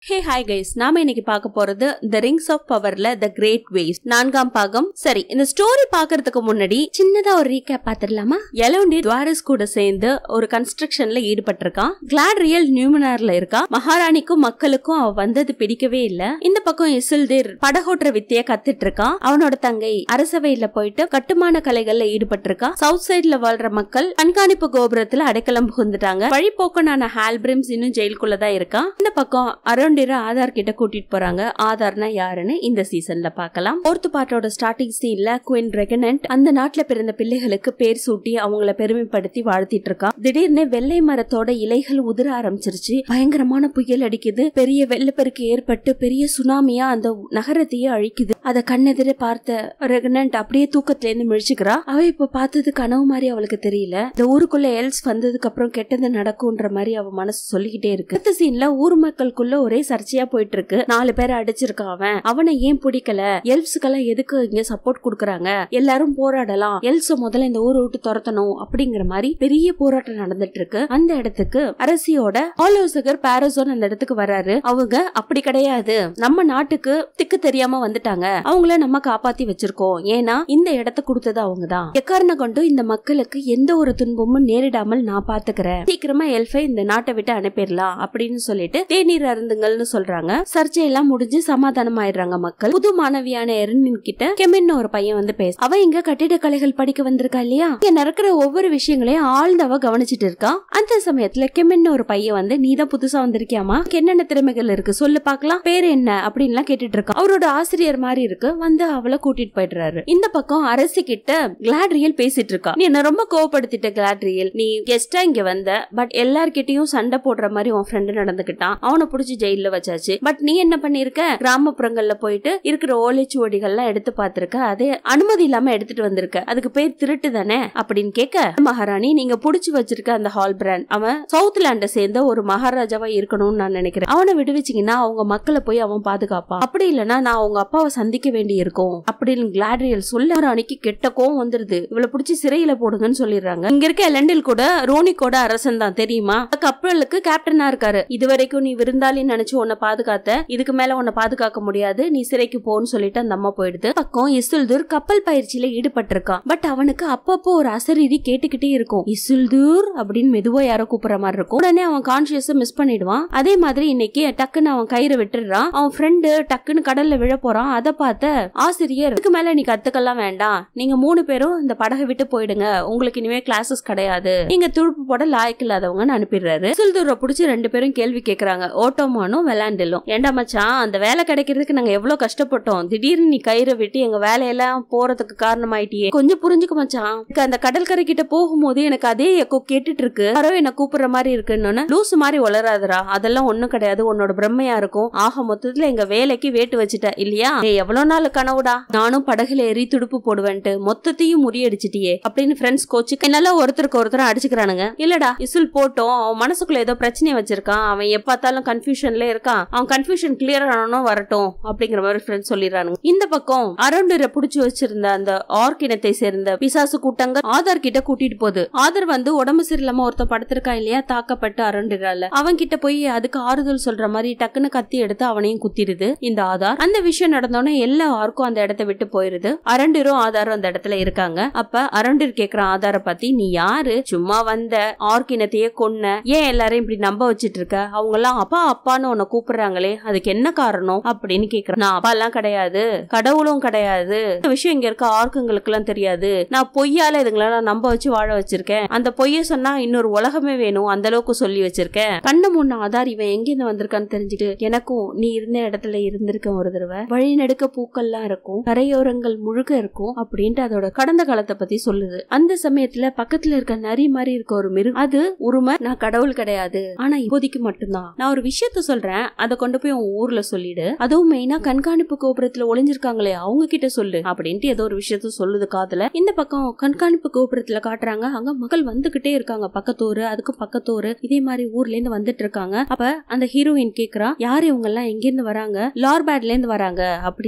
hey hi guys நாம இன்னைக்கு பார்க்க போறது த ரிங்ஸ் ஆஃப் பவர்ல த கிரேட் வேஸ் நான்காம் பாகம் சரி இந்த ஸ்டோரி பாக்குறதுக்கு முன்னாடி சின்னதா ஒரு ரீகேப் பாத்துடலாமா எலோண்டி துவாரஸ் கூட சேர்ந்து ஒரு கன்ஸ்ட்ரக்ஷன்ல ஈடுபட்டிருக்கான் கிளாட்ரியல் நியூமனார்ல இருக்கா மகாராணிக்கும் மக்களுக்கும் அவ வந்தது பிடிக்கவே இல்ல இந்த பக்கம் இசில்தீர் படகோட்டுற வித்தைய கத்துட்டு இருக்கான் அவனோட தங்கை அரசவையில போயிட்டு கட்டுமான கலைகள்ல ஈடுபட்டிருக்கா சவுத் சைட்ல வாழ்ற மக்கள் கண்காணிப்பு கோபுரத்துல அடைக்கலம் புகுந்துட்டாங்க வழிபோக்கனான ஹால்பிரிம்ஸ் இன்னும் ஜெயிலுக்குள்ளதான் இருக்கான் இந்த பக்கம் அரௌண்டிர ஆதார் கிட்ட கூட்டிட்டு போறாங்க ஆதார்னா யாருன்னு இந்த சீசன்ல பார்க்கலாம் ஃபோர்த் பார்ட்டோட ஸ்டார்டிங் சீன்ல குயின் ரெகனன்ட் அந்த நாட்டுல பிறந்த பிள்ளைகளுக்கு பேர் சூட்டி அவங்கள பெருமைப்படுத்தி வாழ்த்திட்டு இருக்கா திடீர்னு வெள்ளை மரத்தோட இலைகள் உதிர ஆரம்பிச்சிருச்சு பயங்கரமான புயல் அடிக்குது பெரிய வெள்ளப்பெருக்கு ஏற்பட்டு பெரிய சுனாமியா அந்த நகரத்தையே அழிக்குது அத கண்ணெதிர பார்த்த ரெகனன்ட் அப்படியே தூக்கத்துல இருந்து மிழிச்சுக்கிறா அவ இப்ப பார்த்தது கனவு மாதிரி அவளுக்கு தெரியல இந்த ஊருக்குள்ள எல்ஸ் வந்ததுக்கு அப்புறம் கெட்டது நடக்கும்ன்ற மாதிரி அவ மனசு சொல்லிக்கிட்டே இருக்கு அடுத்த சீன்ல ஊர் மக்களுக்குள்ள ஒரே சர்ச்சையா போயிட்டு இருக்கு நாலு பேர் அடிச்சிருக்கான் அவன் அவனை ஏன் பிடிக்கல எல்ப்ஸுக்கெல்லாம் எதுக்கு இங்க சப்போர்ட் கொடுக்கறாங்க எல்லாரும் போராடலாம் எல்ஸ முதல்ல இந்த ஊரை விட்டு துரத்தணும் அப்படிங்கிற மாதிரி பெரிய போராட்டம் நடந்துட்டு இருக்கு அந்த இடத்துக்கு அரசியோட ஆலோசகர் பாரசோன் அந்த இடத்துக்கு வராரு அவங்க அப்படி கிடையாது நம்ம நாட்டுக்கு திக்கு தெரியாம வந்துட்டாங்க அவங்கள நம்ம காப்பாத்தி வச்சிருக்கோம் ஏன்னா இந்த இடத்த கொடுத்தது அவங்கதான் எக்காரணம் கொண்டு இந்த மக்களுக்கு எந்த ஒரு துன்பமும் நேரிடாமல் நான் பாத்துக்கிறேன் சீக்கிரமா எல்ஃபை இந்த நாட்டை விட்டு அனுப்பிடலாம் அப்படின்னு சொல்லிட்டு தேநீர் அருந்துங்கள்னு சொல்றாங்க சர்ச்சையெல்லாம் முடிஞ்சு சமாதானம் ஆயிடுறாங்க மக்கள் புது மாணவியான எரினின் கிட்ட கெமின் ஒரு பையன் வந்து பேச அவ இங்க கட்டிடக்கலைகள் படிக்க வந்திருக்கா இல்லையா இங்க நடக்கிற ஒவ்வொரு விஷயங்களையும் ஆழ்ந்தவ கவனிச்சிட்டு இருக்கா அந்த சமயத்துல கெமின் ஒரு பையன் வந்து நீ தான் புதுசா வந்திருக்கியாமா என்னென்ன திறமைகள் இருக்கு சொல்லு பாக்கலாம் பேர் என்ன அப்படின்லாம் கேட்டுட்டு இருக்கா அவரோட ஆசிரியர் மாதிரி இருக்கு வந்து அவளை கூட்டிட்டு போயிடுறாரு இந்த பக்கம் அரசி கிட்ட கிளாட்ரியல் பேசிட்டு இருக்கா நீ என்ன ரொம்ப கோவப்படுத்திட்ட கிளாட்ரியல் நீ கெஸ்டா இங்க வந்த பட் எல்லார்கிட்டயும் சண்டை போடுற மாதிரி உன் ஃப்ரெண்டு நடந்துகிட்டான் அவனை புடிச்சு ஜெயில வச்சாச்சு பட் நீ என்ன பண்ணிருக்க கிராமப்புறங்கள்ல போயிட்டு இருக்கிற ஓலைச்சுவடிகள்லாம் எடுத்து பார்த்திருக்க அதே அனுமதி இல்லாம எடுத்துட்டு வந்திருக்க அதுக்கு பேர் திருட்டு தானே அப்படின்னு கேட்க மகாராணி நீங்க புடிச்சு வச்சிருக்க அந்த ஹால் பிராண்ட் அவன் சவுத் லேண்ட சேர்ந்த ஒரு மகாராஜாவா இருக்கணும்னு நான் நினைக்கிறேன் அவனை விடுவிச்சீங்கன்னா அவங்க மக்களை போய் அவன் பாதுகாப்பான் அப்படி இல்லைன்னா நான் அவங்க அப்பாவை சந்திக்க வேண்டி இருக்கும் அப்படின்னு கிளாட்ரியல் சொல்ல ராணிக்கு கெட்ட கோவம் வந்துருது இவளை புடிச்சு சிறையில போடுங்கன்னு சொல்லிடுறாங்க இங்க இருக்க லெண்டில் கூட ரோனிக்கோட அரசன் தான் தெரியுமா கப்பலுக்கு கேப்டனா இருக்காரு இது வரைக்கும் நீ விருந்தாளின்னு நினைச்சு உன்னை பாதுகாத்த இதுக்கு மேல உன்னை பாதுகாக்க முடியாது நீ சிறைக்கு போன்னு சொல்லிட்டு அந்த அம்மா போயிடுது பக்கம் இசுல்தூர் கப்பல் பயிற்சியில ஈடுபட்டிருக்கான் பட் அவனுக்கு அப்பப்போ ஒரு அசரீதி கேட்டுக்கிட்டே இருக்கும் இசுல்தூர் அப்படின்னு மெதுவா யாரோ கூப்பிடுற மாதிரி இருக்கும் உடனே அவன் கான்சியஸ் மிஸ் பண்ணிடுவான் அதே மாதிரி இன்னைக்கு டக்குன்னு அவன் கயிறு விட்டுறான் அவன் ஃப்ரெண்டு டக்குன்னு கடல்ல விழ போறான் அதை பார்த்த ஆசிரியர் இதுக்கு மேல நீ கத்துக்கலாம் வேண்டாம் நீங்க மூணு பேரும் இந்த படகை விட்டு போயிடுங்க உங்களுக்கு இனிமே கிளாஸஸ் கிடையாது நீங்க துடுப்பு போட லாய்க்கு இல்லாதவங்கன்னு அனுப்பிடுறாரு இசுல்தூரை புடிச்சு ரெண்டு பேரும் கேள்வி கேக்குறாங்க ஓட்டோமானும் விளாண்டிலும் ஏண்டா மச்சான் அந்த வேலை கிடைக்கிறதுக்கு நாங்க எவ்வளவு கஷ்டப்பட்டோம் திடீர்னு நீ கயிறை விட்டு எங்க வேலையெல்லாம் போறதுக்கு காரணமாயிட்டியே கொஞ்சம் புரிஞ்சுக்க மச்சான் எனக்கு அந்த கடற்கரை கிட்ட போகும்போது எனக்கு அதே எக்கோ கேட்டுட்டு இருக்கு யாரோ என்ன கூப்பிடுற மாதிரி இருக்குன்னு லூசு மாதிரி வளராதுடா அதெல்லாம் ஒண்ணும் கிடையாது உன்னோட பிரம்மையா இருக்கும் ஆக மொத்தத்துல எங்க வேலைக்கு வேட்டு வச்சுட்ட இல்லையா ஏய், எவ்வளவு நாள் கனவுடா நானும் படகுல ஏறி துடுப்பு போடுவேன்ட்டு மொத்தத்தையும் முறியடிச்சிட்டியே அப்படின்னு ஃப்ரெண்ட்ஸ் கோச்சு என்னால ஒருத்தருக்கு ஒருத்தர் அடிச்சுக்கிறானுங்க இல்லடா இசுல் போட்டோம் அவன் மனசுக்குள்ள ஏதோ பிரச்சனையை வச்சிருக்கான் அவன் எப்ப பார்த்தாலும் கன்ஃபியூஷன்ல இருக்கான் அவன் கன்ஃபியூஷன் கிளியர் ஆனனும் வரட்டும் அப்படிங்கிற மாதிரி ஃப்ரெண்ட்ஸ் சொல்லிடுறானுங்க இந்த பக்கம் அரண்டரை புடிச்சு வச்சிருந்த அந்த ஆர்க் இனத்தை சேர்ந்த பிசாசு கூட்டங்கள் ஆதார் கிட்ட கூட்டிட்டு போகுது ஆதார் வந்து உடம்பு சரியில்லாம ஒருத்தன் படுத்திருக்கான் இல்லையா தாக்கப்பட்டு அரண்டிரால அவன் கிட்ட போய் அதுக்கு ஆறுதல் சொல்ற மாதிரி டக்குன்னு கத்தி எடுத்து அவனையும் குத்திடுது இந்த ஆதார் அந்த விஷயம் நடந்தோடனே எல்லா ஆர்க்கும் அந்த இடத்த விட்டு போயிருது அரண்டிரும் ஆதாரும் அந்த இடத்துல இருக்காங்க அப்ப அரண்டிர் கேக்குறான் ஆதார பத்தி நீ யாரு சும்மா வந்த ஆர்க் இனத்தையே கொன்ன ஏன் எல்லாரையும் இப்படி நம்ப வச்சிட்டு இருக்க அவங்க எல்லாம் அப்பா அப்பான்னு உன்னை கூப்பிடுறாங்களே அதுக்கு என்ன காரணம் அப்படின்னு கேக்குறான் நான் அப்பா எல்லாம் கிடையாது கடவுளும் கிடையாது இந்த விஷயம் இங்க இருக்க ஆர்க்குங்களுக்கு எல்லாம் தெரியாது நான் பொய்யால இதுங்களெல்லாம் நம்ப வச்சு வாழ வச்சிருக்கேன் அந்த பொய்ய சொன்னா இன்னொரு உலகமே வேணும் அந்த அளவுக்கு சொல்லி வச்சிருக்கேன் கண்ணு முன்ன ஆதார் இவன் எங்கிருந்து வந்திருக்கான்னு தெரிஞ்சுட்டு எனக்கும் நீ இருந்த இடத்துல இருந்திருக்கேன் ஒரு தடவை வழி நடுக்க பூக்கள்லாம் இருக்கும் கரையோரங்கள் முழுக்க இருக்கும் அப்படின்ட்டு அதோட கடந்த காலத்தை பத்தி சொல்லுது அந்த சமயத்துல பக்கத்துல இருக்க நரி மாதிரி இருக்க ஒரு மிருகம் அது உரிமை நான் கடவுள் கிடையாது ஆனா இப்போதைக்கு மட்டும்தான் நான் ஒரு விஷயத்த சொல்றேன் அதை கொண்டு போய் உன் ஊர்ல சொல்லிடு அதுவும் மெயினா கண்காணிப்பு கோபுரத்துல ஒளிஞ்சிருக்காங்களே அவங்க கிட்ட சொல்லு அப்படின்ட்டு ஏதோ ஒரு விஷயத்த சொல்லுது காதுல இந்த பக்கம் கண்காணிப்பு கோபுரத்துல காட்டுறாங்க அங்க மக்கள் வந்துகிட்டே இருக்காங்க பக்கத்தூரு அதுக்கு பக்கத்தூரு இதே மாதிரி ஊர்ல இருந்து வந்துட்டு இருக்காங்க அப்ப அந்த ஹீரோயின் கேக்குறா யார் இவங்க எல்லாம் எங்க இருந்து வராங்க லார்பேட்ல இருந்து வராங்க அப்படின்னு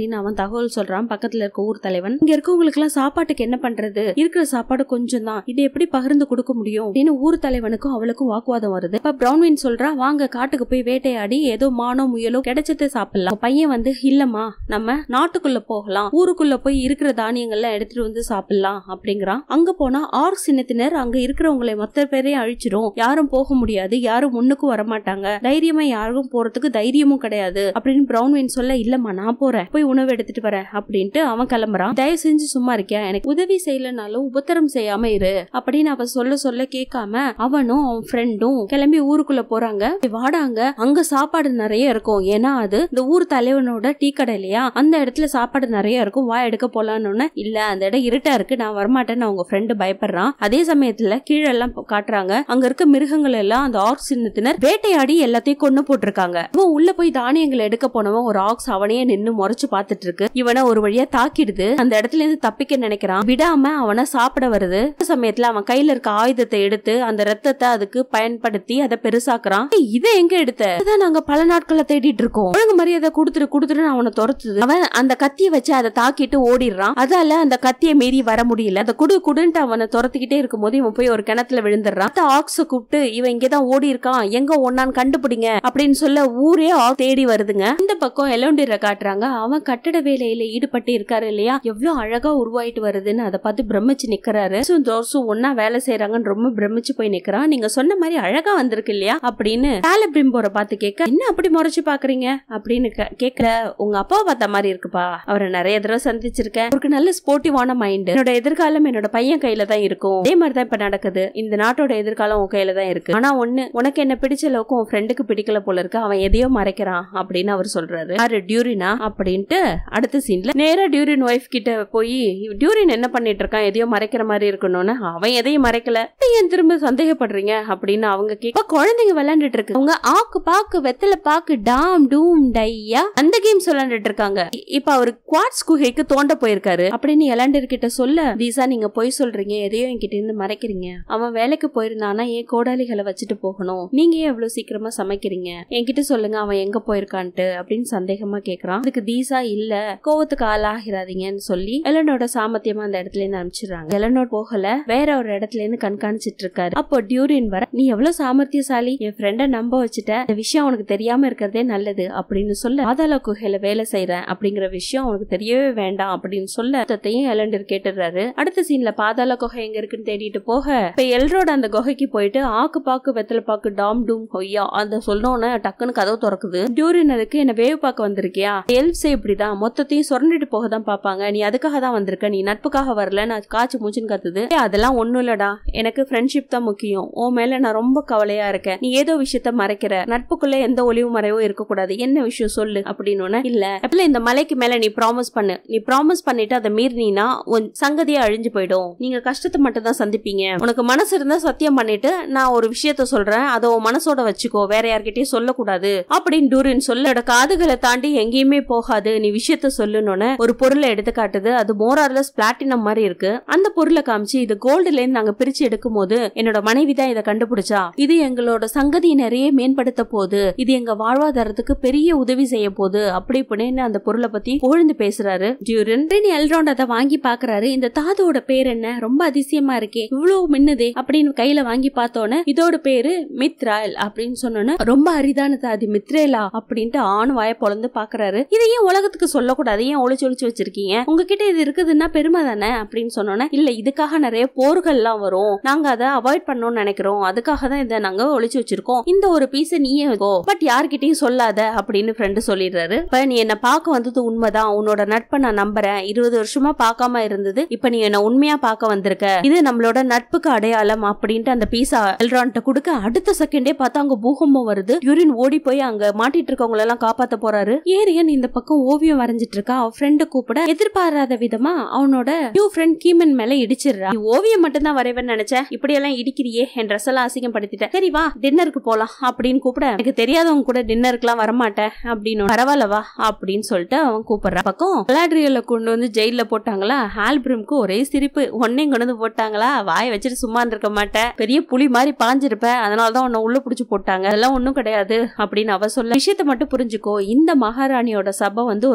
அப்படின்னு அவன் தகவல் சொல்றான் பக்கத்துல இருக்க ஊர் தலைவன் இங்க இருக்கவங்களுக்கு எல்லாம் சாப்பாட்டுக்கு என்ன பண்றது இருக்கிற சாப்பாடு கொஞ்சம் தான் இதை எப்படி பகிர்ந்து கொடுக்க முடியும் அப்படின்னு ஊர் தலைவனுக்கும் அவளுக்கும் வாக்குவாதம் வருது இப்ப பிரவுன்வின் சொல்றா வாங்க காட்டுக்கு போய் வேட்டையாடி ஏதோ மானோ முயலோ கிடைச்சதை சாப்பிடலாம் அவன் பையன் வந்து இல்லம்மா நம்ம நாட்டுக்குள்ள போகலாம் ஊருக்குள்ள போய் இருக்கிற தானியங்கள்லாம் எடுத்துட்டு வந்து சாப்பிடலாம் அப்படிங்கிறான் அங்க போனா ஆர்க் சின்னத்தினர் அங்க இருக்கிறவங்களை மொத்த பேரையும் அழிச்சிரும் யாரும் போக முடியாது யாரும் முன்னுக்கும் வரமாட்டாங்க தைரியமா யாரும் போறதுக்கு தைரியமும் கிடையாது அப்படின்னு பிரவுன்வின் சொல்ல இல்லம்மா நான் போறேன் போய் உணவு எடுத்துட்டு வரேன் அப்படின்ட்டு அவன் கிளம்புறான் தயவு செஞ்சு சும்மா இருக்கியா எனக்கு உதவி செய்யலனாலும் உபத்திரம் செய்யாம இரு அப்படின்னு அவ சொல்ல சொல்ல கேட்காம அவனும் அவன் ஃப்ரெண்டும் கிளம்பி ஊருக்குள்ள போறாங்க வாடாங்க அங்க சாப்பாடு நிறைய இருக்கும் ஏன்னா அது இந்த ஊர் தலைவனோட டீ கடை இல்லையா அந்த இடத்துல சாப்பாடு நிறைய இருக்கும் வா எடுக்க போலான்னு இல்ல அந்த இடம் இருட்டா இருக்கு நான் வரமாட்டேன்னு அவங்க ஃப்ரெண்டு பயப்படுறான் அதே சமயத்துல கீழே எல்லாம் காட்டுறாங்க அங்க இருக்க மிருகங்கள் எல்லாம் அந்த ஆக்ஸ் சின்னத்தினர் வேட்டையாடி எல்லாத்தையும் கொண்டு போட்டிருக்காங்க இவன் உள்ள போய் தானியங்களை எடுக்க போனவன் ஒரு ஆக்ஸ் அவனையே நின்னு முறைச்சு பார்த்துட்டு இருக்கு இவனை ஒரு வழியா தாக்கிடுது அந்த இடத்துல இருந்து தப்பிக்க நினைக்கிறான் விடாம அவனை சாப்பிட வருது அந்த சமயத்துல அவன் கையில இருக்க ஆயுதத்தை எடுத்து அந்த ரத்தத்தை அதுக்கு பயன்படுத்தி அதை பெருசாக்குறான் "ஏய், இதை எங்க எடுத்த இதான் நாங்க பல நாட்களா தேடிட்டு இருக்கோம் ஒழுங்கு மரியாதை கொடுத்துட்டு கொடுத்துட்டு அவனை துரத்துது அவன் அந்த கத்தியை வச்சு அதை தாக்கிட்டு ஓடிடுறான் அதால அந்த கத்தியை மீறி வர முடியல அந்த குடு குடுன்ட்டு அவனை துரத்திக்கிட்டே இருக்கும்போது இவன் போய் ஒரு கிணத்துல விழுந்துடுறான் ஆக்ஸ கூப்பிட்டு இவன் இங்கதான் ஓடி இருக்கான் எங்க ஒன்னான்னு கண்டுபிடிங்க அப்படின்னு சொல்ல ஊரே ஆக் தேடி வருதுங்க இந்த பக்கம் எலோண்டிர காட்டுறாங்க அவன் கட்டட வேலையில ஈடுபட்டு இருக்காரு இல்லையா எவ்வளவு அழகா உருவாயிட்டு வருதுன்னு அதை பார்த்து பிரமிச்சு நிக்கிறாரு So, தோசும் ஒன்னா வேலை செய்யறாங்கன்னு ரொம்ப பிரமிச்சு போய் நிக்கிறான் நீங்க சொன்ன மாதிரி அழகா வந்திருக்கு இல்லையா அப்படின்னு பிரிம்போர பார்த்து கேட்க என்ன அப்படி முறைச்சு பாக்குறீங்க அப்படின்னு கே- கேட்கல உங்க அப்பாவை பார்த்த மாதிரி இருக்குப்பா அவரை நிறைய தடவை சந்திச்சிருக்கேன் அவருக்கு நல்ல ஸ்போர்ட்டிவான மைண்ட் என்னோட எதிர்காலம் என்னோட பையன் கையில தான் இருக்கும் அதே மாதிரி தான் இப்ப நடக்குது இந்த நாட்டோட எதிர்காலம் உன் கையில தான் இருக்கு ஆனா ஒண்ணு உனக்கு என்ன பிடிச்ச அளவுக்கு உன் ஃப்ரெண்டுக்கு பிடிக்கல போல இருக்கு அவன் எதையோ மறைக்கிறான் அப்படின்னு அவர் சொல்றாரு யாரு டியூரினா அப்படின்ட்டு அடுத்த சீன்ல நேரா டியூரின் ஒய்ஃப் கிட்ட போய் டியூரின் என்ன பண்ணிட்டு இருக்கான் எதையோ மறைக்கிற மாதிரி இருக்கணும்னு அவன் எதையும் மறைக்கல "நீ ஏன் திரும்ப சந்தேகப்படுறீங்க அப்படின்னு அவங்க கேட்க குழந்தைங்க விளையாண்டுட்டு இருக்கு அவங்க ஆக்கு பாக்கு வெத்தலை பாக்கு டாம் டூம் டையா அந்த கேம்ஸ் விளையாண்டுட்டு இருக்காங்க இ- இப்ப அவர் குவாட்ஸ் குகைக்கு தோண்ட போயிருக்காரு அப்படின்னு எலாண்டர் கிட்ட சொல்ல தீசா நீங்க பொய் சொல்றீங்க எதையோ என்கிட்ட இருந்து மறைக்கிறீங்க அவன் வேலைக்கு போயிருந்தானா ஏன் கோடாலிகளை வச்சுட்டு போகணும் நீங்க ஏன் எவ்வளவு சீக்கிரமா சமைக்கிறீங்க என்கிட்ட சொல்லுங்க அவன் எங்க போயிருக்கான்ட்டு அப்படின்னு சந்தேகமா கேக்குறான் அதுக்கு தீசா இல்ல கோவத்துக்கு ஆளாகிறாதீங்கன்னு சொல்லி எலனோட சாமர்த்தியமா அந்த இடத்துல இருந்து அனுப்பிச்சிடுறாங்க எலனோட் போகல வேற ஒரு இடத்துல இருந்து கண்காணிச்சிட்டு இருக்காரு அப்போ டியூரின் வர நீ எவ்வளவு சாமர்த்தியசாலி என் ஃப்ரெண்ட நம்ப வச்சுட்ட இந்த விஷயம் உனக்கு தெரியாம இருக்கிறதே நல்லது அப்படின்னு சொல்ல பாதாள குகையில வேலை செய்யறேன் அப்படிங்கிற விஷயம் உனக்கு தெரியவே வேண்டாம் அப்படின்னு சொல்ல மொத்தத்தையும் எலண்டர் கேட்டுறாரு அடுத்த சீன்ல பாதாள குகை எங்க இருக்குன்னு தேடிட்டு போக இப்ப எல்ரோட அந்த குகைக்கு போயிட்டு ஆக்கு பாக்கு வெத்தலை பாக்கு டாம் டூம் ஹொய்யா அந்த சொன்னோன்னு டக்குன்னு கதவு திறக்குது டியூரின் அதுக்கு என்ன வேவ் பார்க்க வந்திருக்கியா எல்ப்ஸே இப்படிதான் மொத்தத்தையும் சுரண்டிட்டு போக தான் பாப்பாங்க நீ அதுக்காக தான் வந்திருக்க நீ நட்புக்காக வரல நான் காய்ச்சி மூச்சுன்னு கத்துது "ஏய், அதெல்லாம் ஒண்ணும் இல்லடா எனக்கு ஃப்ரெண்ட்ஷிப் தான் முக்கியம் உன் மேல நான் ரொம்ப கவலையா இருக்கேன் நீ ஏதோ விஷயத்த மறைக்கிற நட்புக்குள்ள எந்த ஒளிவு மறைவும் இருக்கக்கூடாது என்ன விஷயம் சொல்லு அப்படின்னு இல்ல அப்பல இந்த மலைக்கு மேல நீ ப்ராமிஸ் பண்ணு நீ ப்ராமிஸ் பண்ணிட்டு அதை மீறினா உன் சங்கதியா அழிஞ்சு போயிடும் நீங்க கஷ்டத்தை மட்டும் தான் சந்திப்பீங்க உனக்கு மனசு இருந்தா சத்தியம் பண்ணிட்டு நான் ஒரு விஷயத்த சொல்றேன் அதை உன் மனசோட வச்சுக்கோ வேற யார்கிட்டயும் சொல்லக்கூடாது அப்படின்னு டூரின் சொல்லோட காதுகளை தாண்டி எங்கேயுமே போகாது நீ விஷயத்த சொல்லணும்னு ஒரு பொருளை எடுத்து காட்டுது அது மோரார்லஸ் பிளாட்டினம் மாதிரி இருக்கு அந்த பொருளை காமிச்சு இது கோல்டுல இருந்து நாங்க பிரிச்சு எடுக்கும் போது என்னோட மனைவி தான் இதை கண்டுபிடிச்சா இது எங்களோட சங்கதியினரையே மேம்படுத்த போகுது இது எங்க வாழ்வாதாரத்துக்கு பெரிய உதவி செய்ய போகுது அப்படி இப்படின்னு அந்த பொருளை பத்தி புகழ்ந்து பேசுறாரு டியூரன் எல்ரவுண்ட் அதை வாங்கி பாக்குறாரு இந்த தாதோட பேர் என்ன ரொம்ப அதிசயமா இருக்கே இவ்வளவு மின்னுதே அப்படின்னு கையில வாங்கி பார்த்தோன்னே இதோட பேரு மித்ரால் அப்படின்னு சொன்னோன்னே ரொம்ப அரிதான தாதி மித்ரேலா அப்படின்ட்டு ஆண் வாய பொழந்து பாக்குறாரு இதை ஏன் உலகத்துக்கு சொல்லக்கூடாது ஏன் ஒளிச்சு ஒளிச்சு வச்சிருக்கீங்க உங்ககிட்ட இது இருக்குதுன்னா பெருமை தானே அப்படின்னு சொன்னோன்னே இல்ல இதுக்காக நிறைய போர்கள்லாம் வரும் நாங்க அதை அவாய்ட் பண்ணணும்னு நினைக்கிறோம் அதுக்காக தான் இதை நாங்க ஒளிச்சு வச்சிருக்கோம் இந்த ஒரு பீஸ நீயே வச்சுக்கோ பட் யார்கிட்டயும் சொல்லாத அப்படின்னு ஃப்ரெண்டு சொல்லிடுறாரு இப்ப நீ என்ன பார்க்க வந்தது உண்மைதான் உன்னோட நட்பை நான் நம்புறேன் இருபது வருஷமா பார்க்காம இருந்தது இப்ப நீ என்ன உண்மையா பார்க்க வந்திருக்க இது நம்மளோட நட்புக்கு அடையாளம் அப்படின்ட்டு அந்த பீஸா எல்ரான்ட்ட கொடுக்க அடுத்த செகண்டே பார்த்தா அங்க பூகம்பம் வருது யூரின் ஓடி போய் அங்க மாட்டிட்டு இருக்கவங்கள எல்லாம் காப்பாத்த போறாரு ஏரியன் இந்த பக்கம் ஓவியம் வரைஞ்சிட்டு இருக்கா அவ ஃப்ரெண்டு கூப்பிட எதிர்பாராத விதமா அவனோட நியூ ஃப்ரெண்ட் கீமன் மேல இடிச்சிடுறா நீ ஓவியம் மட்டும் தான் வரைவேன்னு நினைச்சேன் இப்படி எல்லாம் இடிக்கிறியே என் ட்ரெஸ் எல்லாம் அசிங்கப்படுத்திட்டேன் சரி வா டின்னருக்கு போலாம் அப்படின்னு கூப்பிட எனக்கு தெரியாதவங்க கூட டின்னருக்குலாம் வரமாட்டேன் அப்படின்னு பரவாயில்ல வா அப்படின்னு சொல்லிட்டு அவன் கூப்பிடுறான் பக்கம் கலாட்ரியல கொண்டு வந்து ஜெயில போட்டாங்களா ஆல்பிரம்க்கு ஒரே சிரிப்பு ஒன்னையும் கொண்டு வந்து போட்டாங்களா வாயை வச்சுட்டு சும்மா இருந்திருக்க மாட்டேன் பெரிய புலி மாதிரி பாஞ்சிருப்ப அதனால தான் உன்னை உள்ள புடிச்சு போட்டாங்க அதெல்லாம் ஒண்ணும் கிடையாது அப்படின்னு அவ சொல்ல விஷயத்த மட்டும் புரிஞ்சுக்கோ இந்த மகாராணியோட சபை வந்து ஒரு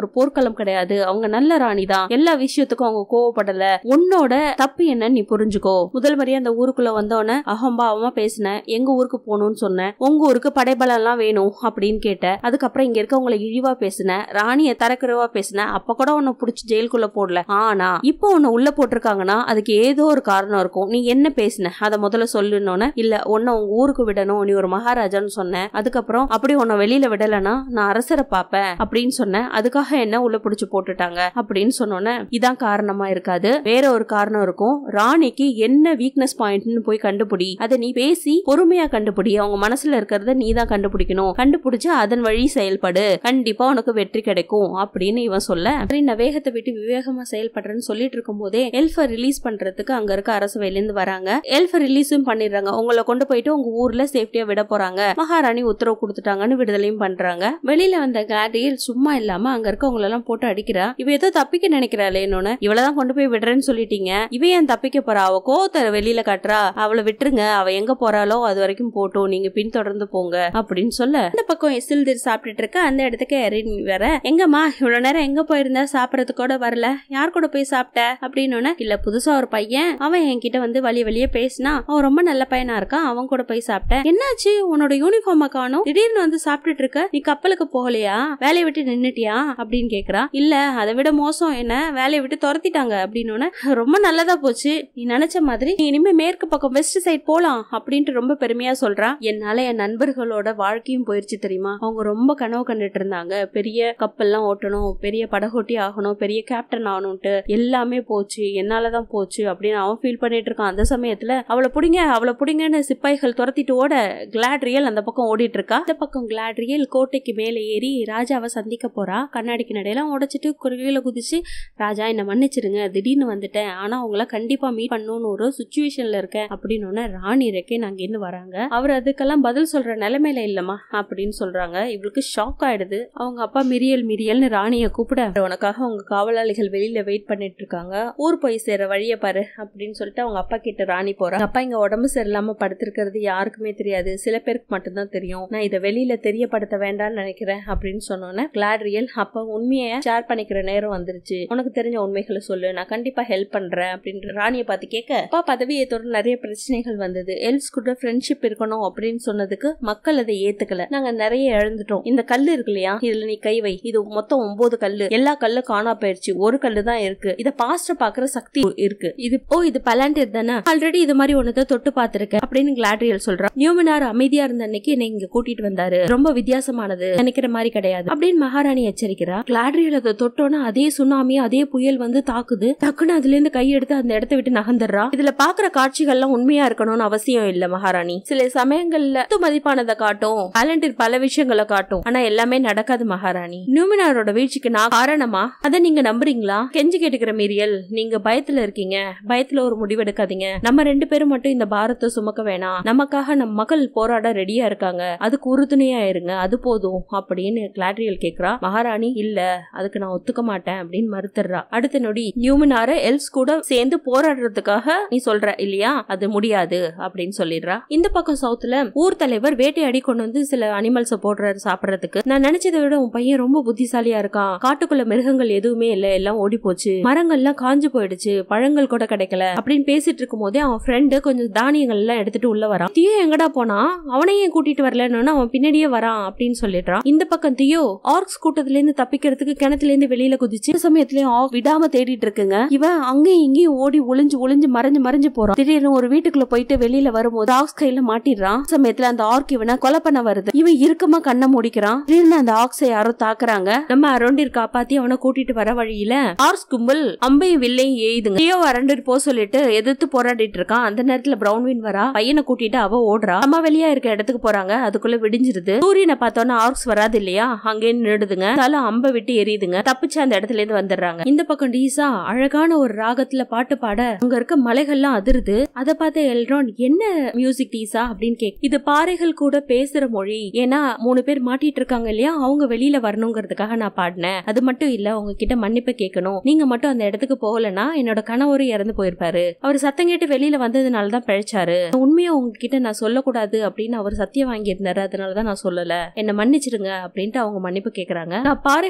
ஒரு போர்க்களம் கிடையாது அவங்க நல்ல ராணி தான் எல்லா விஷயத்துக்கும் அவங்க கோவப்படல உன்னோட தப்பு என்னன்னு நீ புரிஞ்சுக்கோ முதல் முறையா அந்த ஊருக்குள்ள வந்தோடனே அகம்பாவமா பேசினேன் எங்க ஊருக்கு போகணும்னு சொன்னேன் உங்க ஊருக்கு படைபலம் எல்லாம் வேணும் அப்படின்னு கேட்டேன் அதுக்கப்புறம் இங்க இருக்கவங்களை இழிவா பேசினேன் ராணிய தரக்குறைவா பேசினேன் அப்ப கூட உன்னை புடிச்சு ஜெயிலுக்குள்ள போடல ஆனா இப்போ உன்னை உள்ள போட்டிருக்காங்கன்னா அதுக்கு ஏதோ ஒரு காரணம் இருக்கும் நீ என்ன பேசின அதை முதல்ல சொல்லணும்னு இல்ல உன்னை உங்க ஊருக்கு விடணும் நீ ஒரு மகாராஜான்னு சொன்னேன் அதுக்கப்புறம் அப்படி உன்னை வெளியில விடலனா நான் அரசரை பாப்பேன் அப்படின்னு சொன்னேன் அதுக்காக என்ன உள்ள புடிச்சு போட்டுட்டாங்க அப்படின்னு சொன்னோன்னே இதான் காரணமா இருக்காது வேற ஒரு காரணம் இருக்கும் ராணிக்கு என்ன வீக்னஸ் பாயிண்ட்னு போய் கண்டுபிடி அதை நீ பேசி பொறுமையா கண்டுபிடி அவங்க மனசுல இருக்கிறத நீ தான் கண்டுபிடிக்கணும் கண்டுபிடிச்சு அதன் வழி செயல்படு கண்டிப்பா உனக்கு வெற்றி கிடைக்கும் அப்படின்னு இவன் சொல்ல சரி, நான் வேகத்தை விட்டு விவேகமா செயல்படுறேன்னு சொல்லிட்டு இருக்கும் போதே எல்ஃப ரிலீஸ் பண்றதுக்கு அங்க இருக்க அரசவையில இருந்து வராங்க எல்ஃப ரிலீஸும் பண்ணிடுறாங்க உங்களை கொண்டு போயிட்டு உங்க ஊர்ல சேஃப்டியா விட போறாங்க மகாராணி உத்தரவு கொடுத்துட்டாங்கன்னு விடுதலையும் பண்றாங்க வெளியில வந்த கிளாடியல் சும்மா இல்லாம அங்க இருக்கவங்க எல்லாம் போட்டு அடிக்கிறா இவ ஏதோ தப்பிக்க நினைக்கிறாளேன்னு இவளதான் கொண்டு போய் விடுறேன்னு சொல்லிட்டீங்க இவ ஏன் தப்பிக்க போறா அவ கோவத்தை வெளியில காட்டுறா அவளை விட்டுருங்க அவ எங்க போறாளோ அது வரைக்கும் போட்டோம் நீங்க பின்தொடர்ந்து போங்க அப்படின்னு சொல்ல இந்த பக்கம் எசில்திர் சாப்பிட்டுட்டு இருக்க அந்த இடத்துக்கு எரின் வர எங்கம்மா இவ்வளவு நேரம் எங்க போயிருந்தா சாப்பிடறதுக்கு கூட வரல யார் கூட போய் சாப்பிட்ட அப்படின்னு இல்ல புதுசா ஒரு பையன் அவன் என்கிட்ட வந்து வழி வழியே பேசினா அவன் ரொம்ப நல்ல பையனா இருக்கான் அவன் கூட போய் சாப்பிட்டேன் என்னாச்சு உன்னோட யூனிஃபார்மை காணும் திடீர்னு வந்து சாப்பிட்டுட்டு இருக்க நீ கப்பலுக்கு போகலையா வேலையை விட்டு நின்னுட்டியா அப்படின்னு கேக்குறா இல்ல அதை விட மோசம் என்ன வேலையை விட்டு துரத்திட்டாங்க அப்படின்னு ரொம்ப நல்லதா போச்சு நீ நினைச்ச மாதிரி நீ இனிமே மேற்கு பக்கம் வெஸ்ட் சைட் போலாம் அப்படின்ட்டு ரொம்ப பெருமையா சொல்றா என்னால என் நண்பர்களோட வாழ்க்கையும் போயிருச்சு தெரியுமா அவங்க ரொம்ப கனவு கண்டுட்டு இருந்தாங்க பெரிய கப்பல்லாம் ஓட்டணும் பெரிய படகோட்டி ஆகணும் பெரிய கேப்டன் ஆகணும்ட்டு எல்லாமே போச்சு என்னாலதான் போச்சு அப்படின்னு அவன் ஃபீல் பண்ணிட்டு இருக்கான் அந்த சமயத்துல அவளை புடிங்க அவளை புடிங்கன்னு சிப்பாய்கள் துரத்திட்டு ஓட கிளாட்ரியல் அந்த பக்கம் ஓடிட்டு இருக்கா இந்த பக்கம் கிளாட்ரியல் கோட்டைக்கு மேலே ஏறி ராஜாவை சந்திக்க போறா கண்ணாடிக்கு நடையெல்லாம் உடைச்சிட்டு குறுகையில குதிச்சு ராஜா என்ன மன்னிச்சிருங்க திடீர்னு வந்துட்டேன் ஆனா அவங்கள கண்டிப்பா மீட் பண்ணணும்னு ஒரு சுச்சுவேஷன்ல இருக்கேன் அப்படின்னு உடனே ராணி ரெக்கே நாங்க இருந்து வராங்க அவர் அதுக்கெல்லாம் பதில் சொல்ற நிலைமையில இல்லம்மா அப்படின்னு சொல்றாங்க இவளுக்கு ஷாக் ஆயிடுது அவங்க அப்பா மிரியல் மிரியல்னு ராணிய கூப்பிட உனக்காக அவங்க காவலாளிகள் வெளியில வெயிட் பண்ணிட்டு இருக்காங்க ஊர் போய் சேர வழிய பாரு அப்படின்னு சொல்லிட்டு அவங்க அப்பா கிட்ட ராணி போறா அப்பா இங்க உடம்பு சரியில்லாம படுத்திருக்கிறது யாருக்குமே தெரியாது சில பேருக்கு மட்டும்தான் தெரியும் நான் இதை வெளியில தெரியப்படுத்த வேண்டாம்னு நினைக்கிறேன் அப்படின்னு சொன்னோன்னே கிளாட்ரியல் அப்ப உண்மையை ஷேர் பண்ணிக்கிற நேரம் வந்துருச்சு உனக்கு தெரிஞ்ச உண்மைகளை சொல்லு நான் கண்டிப்பா ஹெல்ப் பண்றேன் அப்படின்ற ராணியை பார்த்து கேட்க அப்பா பதவியை தொடர்ந்து நிறைய பிரச்சனைகள் வந்தது எல்ஸ் கூட ஃப்ரெண்ட்ஷிப் இருக்கணும் அப்படின்னு சொன்னதுக்கு மக்கள் அதை ஏத்துக்கல நாங்க நிறைய இழந்துட்டோம் இந்த கல்லு இருக்கு இல்லையா இதுல நீ கை வை இது மொத்தம் ஒன்பது கல்லு எல்லா கல்லு காணா போயிருச்சு ஒரு கல்லு தான் இருக்கு இத பாஸ்ட பாக்குற சக்தி இருக்கு இது ஓ இது பலாண்டியர் தானே ஆல்ரெடி இது மாதிரி ஒன்னத தொட்டு பார்த்திருக்கேன் அப்படின்னு கிளாட்ரியல் சொல்றான் நியூமனார் அமைதியா இருந்த அன்னைக்கு என்னை இங்க கூட்டிட்டு வந்தாரு ரொம்ப வித்தியாசமானது நினைக்கிற மாதிரி கிடையாது அப்படின்னு மகாராணி எச்சரிக்கிறா கிளாட்ரியல் அதை தொட்டோன்னா அதே சுனாமி அதே புயல் வந்து தாக்குது டக்குன்னு அதுல இருந்து கை எடுத்து அந்த இடத்த விட்டு நகர்ந்துடுறா இதுல பாக்குற காட்சிகள்லாம் உண்மையா இருக்கணும்னு அவசியம் இல்ல மகாராணி சில சமயங்கள்ல தத்து மதிப்பானதை காட்டும் டேலண்டில் பல விஷயங்களை காட்டும் ஆனா எல்லாமே நடக்காது மகாராணி நியூமினாரோட வீழ்ச்சிக்கு நான் காரணமா அதை நீங்க நம்புறீங்களா கெஞ்சி கேட்டுக்கிற மீறியல் நீங்க பயத்துல இருக்கீங்க பயத்துல ஒரு முடிவெடுக்காதீங்க நம்ம ரெண்டு பேரும் மட்டும் இந்த பாரத்தை சுமக்க வேணாம் நமக்காக நம் மக்கள் போராட ரெடியா இருக்காங்க அதுக்கு உறுதுணையா இருங்க அது போதும் அப்படின்னு கிளாட்ரியல் கேக்குறா மகாராணி இல்ல அதுக்கு நான் ஒத்துக்க மாட்டேன் அப்படின்னு மறுத்துறா அடுத்த நொடி நியூமினார எல்ஸ் கூட சேர்ந்து போராடுறதுக்காக நீ சொல்ற இல்லையா அது முடியாது அப்படின்னு சொல்லிடுறா இந்த பக்கம் சவுத்துல ஊர் தலைவர் வேட்டையாடி கொண்டு வந்து சில அனிமல்ஸ போடுறாரு சாப்பிடறதுக்கு நான் நினைச்சதை விட உன் பையன் ரொம்ப புத்திசாலியா இருக்கான் காட்டுக்குள்ள மிருகங்கள் எதுவுமே இல்ல எல்லாம் ஓடி போச்சு மரங்கள்லாம் காஞ்சு போயிடுச்சு பழங்கள் கூட கிடைக்கல அப்படின்னு பேசிட்டு இருக்கும் போதே அவன் ஃப்ரெண்டு கொஞ்சம் தானியங்கள் எல்லாம் எடுத்துட்டு உள்ள வரான் தியோ எங்கடா போனா அவனையும் கூட்டிட்டு வரலன்னு அவன் பின்னாடியே வரான் அப்படின்னு சொல்லிடுறான் இந்த பக்கம் தியோ ஆர்க்ஸ் கூட்டத்துல இருந்து தப்பிக்கிறதுக்கு கிணத்துல இருந்து வெளியில குதிச்சு இந்த சமயத்துலயும் ஆர்க் விடாம தேடிட்டு இருக்குங்க இவன் அங்கேயும் இங்கேயும் ஓடி ஒளிஞ்சு ஒளிஞ்சு மறைஞ்சு மறைஞ்சு போறான் திடீர்னு ஒரு வீட்டுக்குள்ள போயிட்டு வெளியில வரும்போது ஆக்ஸ் கையில மாட்டிடுறான் இந்த சமயத்துல அந்த ஆர்க் இவனை கொலை பண்ண வருது இவன் இறுக்கமா கண்ணை மூடிக்கிறான் திடீர்னு அந்த ஆக்ஸை யாரோ தாக்குறாங்க நம்ம அரௌண்டிர் காப்பாத்தி அவனை கூட்டிட்டு வர வழியில ஆர்ஸ் கும்பல் அம்பையும் வில்லையும் ஏயுதுங்க தியோ அரண்டர் போ சொல்லிட்டு எதிர்த்து போராடிட்டு இருக்கான் அந்த நேரத்துல பிரவுன்வின் வரா பையனை கூட்டிட்டு அவ ஓடுறா அம்மா வெளியா இருக்க இடத்துக்கு போறாங்க அதுக்குள்ள விடிஞ்சிருது சூரியனை பார்த்தோன்னா ஆர்க்ஸ் வராது இல்லையா அங்கே நின்றுடுதுங்க தலை அம்ப விட்டு எரியுதுங்க தப்பிச்சு அந்த இடத்துல இருந்து வந்துடுறாங்க இந்த பக்கம் டீசா அழகான ஒரு ராகத்துல பாட்டு பாட அங்க இருக்க மலைகள்லாம் அதிருது அத பார்த்த எல்ரான் என்ன மியூசிக் டீசா அப்படின்னு கேக் இது பாறைகள் கூட பேசுற மொழி ஏன்னா மூணு பேர் மாட்டிட்டு இருக்காங்க இல்லையா அவங்க வெளியில வரணுங்கிறதுக்காக நான் பாடினேன் அது மட்டும் இல்ல உங்ககிட்ட மன்னிப்பு கேட்கணும் நீங்க மட்டும் அந்த இடத்துக்கு போகலன்னா என்னோட கணவரும் இறந்து போயிருப்பாரு அவர் சத்தம் கேட்டு வெளியில வந்ததுனால தான் பிழைச்சாரு உண்மையை உங்ககிட்ட நான் சொல்லக்கூடாது அப்படின்னு அவர் சத்தியம் வாங்கியிருந்தாரு அதனாலதான் நான் சொல்லல என்ன மன்னிச்சிருங்க அப்படின்ட்டு அவங்க மன்னிப்பு கேக்குறாங்க நான் பாறைகள்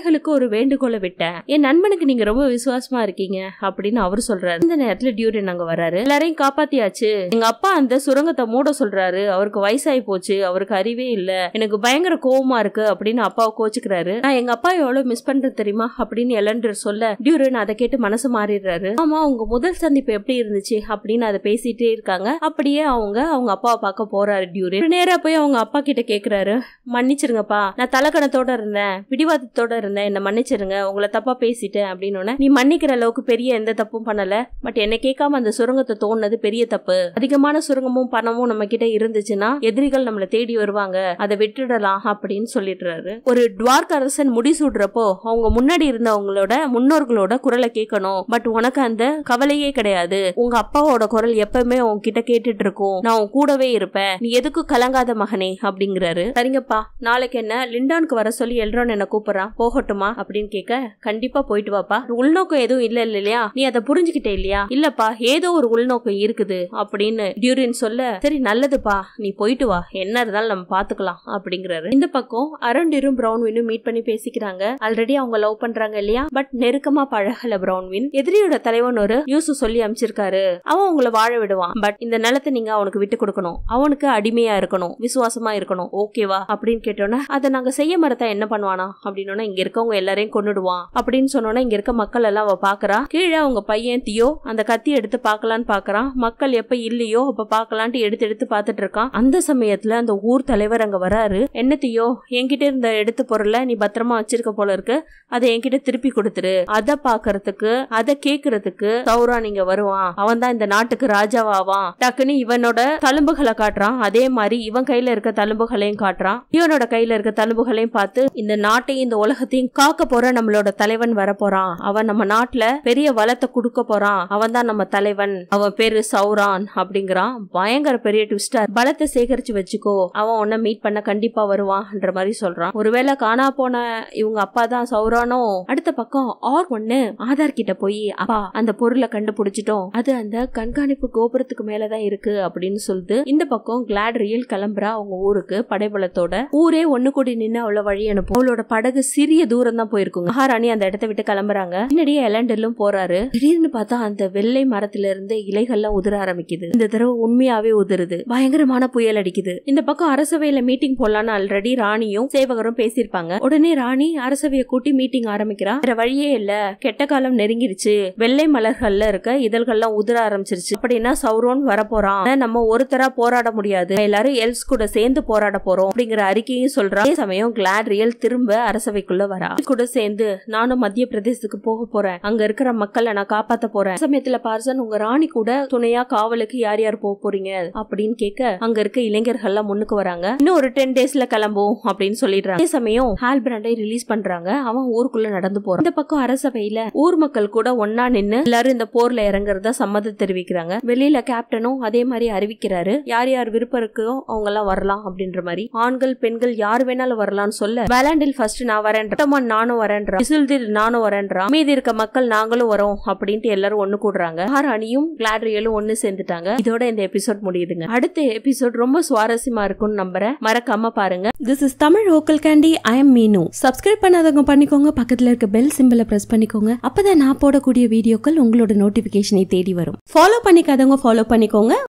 படைகளுக்கு ஒரு வேண்டுகோளை விட்டேன் என் நண்பனுக்கு நீங்க ரொம்ப விசுவாசமா இருக்கீங்க அப்படின்னு அவர் சொல்றாரு இந்த நேரத்துல டியூரியன் அங்க வராரு எல்லாரையும் காப்பாத்தியாச்சு எங்க அப்பா அந்த சுரங்கத்தை மூட சொல்றாரு அவருக்கு வயசாகி போச்சு அவருக்கு அறிவே இல்ல எனக்கு பயங்கர கோவமா இருக்கு அப்படின்னு அப்பாவை கோச்சுக்கிறாரு நான் எங்க அப்பா எவ்வளவு மிஸ் பண்றது தெரியுமா அப்படின்னு எலண்டர் சொல்ல டியூரியன் அதை கேட்டு மனசு மாறிடுறாரு ஆமா உங்க முதல் சந்திப்பு எப்படி இருந்துச்சு அப்படின்னு அதை பேசிட்டே இருக்காங்க அப்படியே அவங்க அவங்க அப்பாவை பார்க்க போறாரு டியூரியன் நேரா போய் அவங்க அப்பா கிட்ட கேக்குறாரு மன்னிச்சிருங்கப்பா நான் தலக்கணத்தோட இருந்தேன் பிடிவாதத்தோட இருந்தேன் என்ன மன்னிச்சிருங்க உங்களை தப்பா பேசிட்டேன் அப்படின்னு உடனே, நீ மன்னிக்கிற அளவுக்கு பெரிய எந்த தப்பும் பண்ணல பட் என்ன கேட்காம அந்த சுரங்கத்தை தோணுனது பெரிய தப்பு அதிகமான சுரங்கமும் பணமும் நம்ம கிட்ட இருந்துச்சுன்னா எதிரிகள் நம்மள தேடி வருவாங்க அதை விட்டுடலாம் அப்படின்னு சொல்லிடுறாரு ஒரு டுவார்க் அரசன் முடிசூடுறப்போ அவங்க முன்னாடி இருந்தவங்களோட முன்னோர்களோட குரலை கேட்கணும் பட் உனக்கு அந்த கவலையே கிடையாது உங்க அப்பாவோட குரல் எப்பவுமே உன்கிட்ட கேட்டுட்டு இருக்கும் நான் உன் கூடவே இருப்பேன் நீ எதுக்கு கலங்காத மகனே அப்படிங்கிறாரு சரிங்கப்பா நாளைக்கு என்ன லிண்டானுக்கு வர சொல்லி எல்ரோன் என்ன கூப்பிடுறான் போகட்டுமா அப்படின்னு கேட்க கண்டிப்பா போயிட்டு வாப்பா உள்நோக்கம் எதுவும் இல்ல இல்லையா நீ அதை புரிஞ்சுக்கிட்டே இல்லையா இல்லப்பா ஏதோ ஒரு உள்நோக்கம் இருக்குது அப்படின்னு டியூரின் சொல்ல சரி நல்லதுப்பா நீ போயிட்டு வா என்ன இருந்தாலும் நம்ம பாத்துக்கலாம் அப்படிங்கிறாரு இந்த பக்கம் அரண்டிரும் பிரவுன்வினும் மீட் பண்ணி பேசிக்கிறாங்க ஆல்ரெடி அவங்க லவ் பண்றாங்க இல்லையா பட் நெருக்கமா பழகல பிரவுன்வின் எதிரியோட தலைவன் ஒரு நியூஸ் சொல்லி அமைச்சிருக்காரு அவன் உங்களை வாழ விடுவான் பட் இந்த நிலத்தை நீங்க அவனுக்கு விட்டு கொடுக்கணும் அவனுக்கு அடிமையா இருக்கணும் விசுவாசமா இருக்கணும் ஓகேவா அப்படின்னு கேட்டோன்னே அதை நாங்க செய்ய மறத்தா என்ன பண்ணுவானா அப்படின்னு இங்க இருக்கவங்க எல்லாரையும் கொன்னுடுவான் அப்படின்னு சொன்னோன்னா இங்க இருக்க மக்கள் எல்லாம் அவ பாக்குறா கீழே அவங்க பையன் தியோ அந்த கத்தி எடுத்து பார்க்கலான்னு பாக்குறான் மக்கள் எப்ப இல்லையோ அப்ப பாக்கலான்ட்டு எடுத்து எடுத்து பார்த்துட்டு இருக்கான் அந்த சமயத்துல அந்த ஊர் தலைவர் அங்க வராரு என்ன தியோ என்கிட்ட இருந்த எடுத்த பொருளை நீ பத்திரமா வச்சிருக்க போல இருக்கு அதை என்கிட்ட திருப்பி கொடுத்துரு அத பாக்குறதுக்கு அத கேக்குறதுக்கு சௌரான் இங்க வருவான் அவன் தான் இந்த நாட்டுக்கு ராஜாவாவான் டக்குன்னு இவனோட தழும்புகளை காட்டுறான் அதே மாதிரி இவன் கையில இருக்க தழும்புகளையும் காட்டுறான் இவனோட கையில இருக்க தழும்புகளையும் பார்த்து இந்த நாட்டையும் இந்த உலகத்தையும் காக்க போற நம்மளோட தலைவன் வர போறான் அவன் நம்ம நாட்டுல பெரிய வளத்தை கொடுக்க போறான் அவன் தான் நம்ம தலைவன் அவன் பேரு சௌரான் அப்படிங்கிறான் பயங்கர பெரிய ட்விஸ்டர் பலத்தை சேகரிச்சு வச்சுக்கோ அவன் உன்னை மீட் பண்ண கண்டிப்பா வருவான்ன்ற மாதிரி சொல்றான் ஒருவேளை காணா போன இவங்க அப்பா தான் சௌரானோ அடுத்த பக்கம் ஆர் ஒண்ணு ஆதார் கிட்ட போய் அப்பா அந்த பொருளை கண்டுபிடிச்சிட்டோம் அது அந்த கண்காணிப்பு கோபுரத்துக்கு மேலதான் இருக்கு அப்படின்னு சொல்லுது இந்த பக்கம் கிளாட்ரியல் கிளம்புறா அவங்க ஊருக்கு படைபலத்தோட ஊரே ஒண்ணு கூடி நின்னு அவள வழி அனுப்பும் அவளோட படகு சிறிய தூரம் தான் போயிருக்கும் மகாராணி அந்த இடத்த விட்டு கிளம்புறாங்க பின்னாடியே எலண்டலும் போறாரு திடீர்னு பார்த்தா அந்த வெள்ளை மரத்துல இருந்து இலைகள்லாம் உதிர ஆரம்பிக்குது இந்த தடவை உண்மையாவே உதிருது பயங்கரமான புயல் அடிக்குது இந்த பக்கம் அரசவையில மீட்டிங் போடலான்னு ஆல்ரெடி ராணியும் சேவகரும் பேசியிருப்பாங்க உடனே ராணி அரசவையை கூட்டி மீட்டிங் ஆரம்பிக்கிறா வேற வழியே இல்ல கெட்ட காலம் நெருங்கிருச்சு வெள்ளை மலர்கள்ல இருக்க இதழ்கள்லாம் உதிர ஆரம்பிச்சிருச்சு அப்படின்னா சௌரோன் வரப்போறான் ஆனா நம்ம ஒருத்தரா போராட முடியாது எல்லாரும் எல்ஸ் கூட சேர்ந்து போராட போறோம் அப்படிங்கிற அறிக்கையும் சொல்றா அதே சமயம் கிளாட்ரியல் திரும்ப அரசவைக்குள்ள வரா கூட சேர்ந்து நானும் மத்திய பிரதேசத்துக்கு போக போறேன் அங்க இருக்கிற மக்களை நான் காப்பாத்த போறேன் சமயத்துல பார்சன் உங்க ராணி கூட துணையா காவலுக்கு யார் யார் போக போறீங்க அப்படின்னு கேட்க அங்க இருக்க இளைஞர்கள்லாம் முன்னுக்கு வராங்க இன்னும் ஒரு டென் டேஸ்ல கிளம்பும் அப்படின்னு சொல்லிடுறாங்க அதே சமயம் ஹால் பிராண்டை ரிலீஸ் பண்றாங்க அவன் ஊருக்குள்ள நடந்து போறான் இந்த பக்கம் அரசவையில ஊர் மக்கள் கூட ஒன்னா நின்னு எல்லாரும் இந்த போர்ல இறங்குறதா சம்மதம் தெரிவிக்கிறாங்க வெளியில கேப்டனும் அதே மாதிரி அறிவிக்கிறாரு யார் யார் விருப்பம் இருக்கோ அவங்க எல்லாம் வரலாம் அப்படின்ற மாதிரி ஆண்கள் பெண்கள் யார் வேணாலும் வரலாம்னு சொல்ல வேலாண்டில் ஃபர்ஸ்ட் நான் வரேன் நானும் வரேன்றா இசுல்திர் நானும் வரேன்றா மீதி இருக்க மக்கள் நாங்களும் வரோம் அப்படின்ட்டு எல்லாரும் ஒண்ணு கூடுறாங்க மகாராணியும் கிளாட்ரியலும் ஒண்ணு சேர்ந்துட்டாங்க இதோட இந்த எபிசோட் முடியுதுங்க அடுத்த எபிசோட் ரொம்ப சுவாரஸ்யமா இருக்கும்னு நம்புறேன் மறக்காம பாருங்க this is Tamil vocal candy I am Meenu subscribe பண்ணாதவங்க பண்ணிக்கோங்க பக்கத்துல இருக்க பெல் சிம்பிளை பிரஸ் பண்ணிக்கோங்க அப்பதான் நான் போடக்கூடிய வீடியோக்கள் உங்களோட நோட்டிபிகேஷனை தேடி வரும் ஃபாலோ பண்ணிக்காதவங்க ஃபாலோ பண்ணிக்கோங்க